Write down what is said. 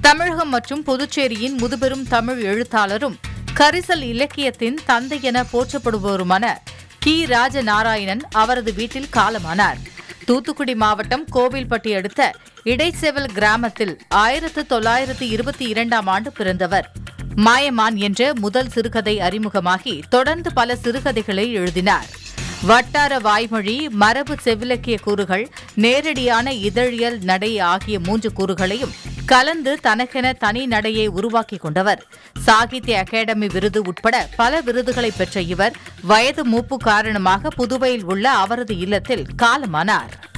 தமிழகம் மற்றும் புதுச்சேரியின் முதுபெரும் தமிழ் எழுத்தாளரும் கரிசல் இலக்கியத்தின் தந்தை என போற்றப்படுபவருமான கி ராஜநாராயணன் அவரது வீட்டில் காலமானார் தூத்துக்குடி மாவட்டம் கோவில்பட்டி அடுத்த இடைச்செவல் கிராமத்தில் ஆயிரத்து தொள்ளாயிரத்து இருபத்தி இரண்டாம் ஆண்டு பிறந்தவர் மாயமான் என்ற முதல் சிறுகதை அறிமுகமாகி தொடர்ந்து பல சிறுகதைகளை எழுதினார் வட்டார வாய்மொழி மரபு செவ்விலக்கிய கூறுகள் நேரடியான இதழியல் நடை ஆகிய மூன்று கூறுகளையும் கலந்து தனக்கென தனி நடையை உருவாக்கிக் கொண்டவர் சாகித்ய அகாடமி விருது உட்பட பல விருதுகளை பெற்ற இவர் வயது மூப்பு காரணமாக புதுவையில் உள்ள அவரது இல்லத்தில் காலமானார்